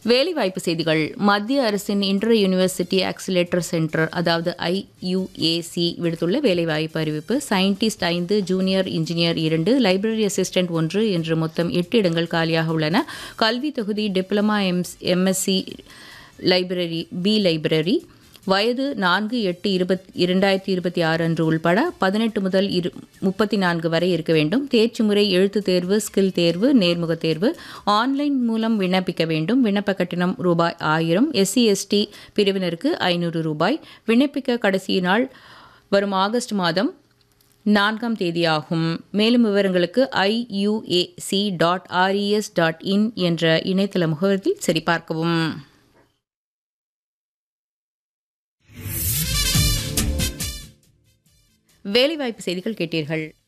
வேலைவாய்ப்பு செய்திகள் மத்திய அரசின் இன்டர் யூனிவர்சிட்டி ஆக்சிலேட்டர் சென்டர் அதாவது ஐயுஏசி விடுத்துள்ள வேலைவாய்ப்பு அறிவிப்பு சயின்டிஸ்ட் ஐந்து ஜூனியர் இன்ஜினியர் இரண்டு லைப்ரரி அசிஸ்டன்ட் ஒன்று என்று மொத்தம் எட்டு இடங்கள் காலியாக உள்ளன கல்வி தொகுதி டிப்ளமா எம்ஸ் எம்எஸ்சி லைப்ரரி பி லைப்ரரி வயது நான்கு எட்டு இருபத் இரண்டாயிரத்தி இருபத்தி ஆறு அன்று உள்பட பதினெட்டு முதல் இரு முப்பத்தி நான்கு வரை இருக்க வேண்டும் தேர்ச்சி முறை எழுத்து தேர்வு ஸ்கில் தேர்வு நேர்முக தேர்வு ஆன்லைன் மூலம் விண்ணப்பிக்க வேண்டும் விண்ணப்ப கட்டணம் ரூபாய் ஆயிரம் எஸ்சி எஸ்டி பிரிவினருக்கு ஐநூறு ரூபாய் விண்ணப்பிக்க கடைசி நாள் வரும் ஆகஸ்ட் மாதம் நான்காம் தேதியாகும் மேலும் விவரங்களுக்கு IUAC dot RES dot in என்ற இணையதள முகவரில் சரிபார்க்கவும் வேலைவாய்ப்பு செய்திகள் கேட்டீர்கள்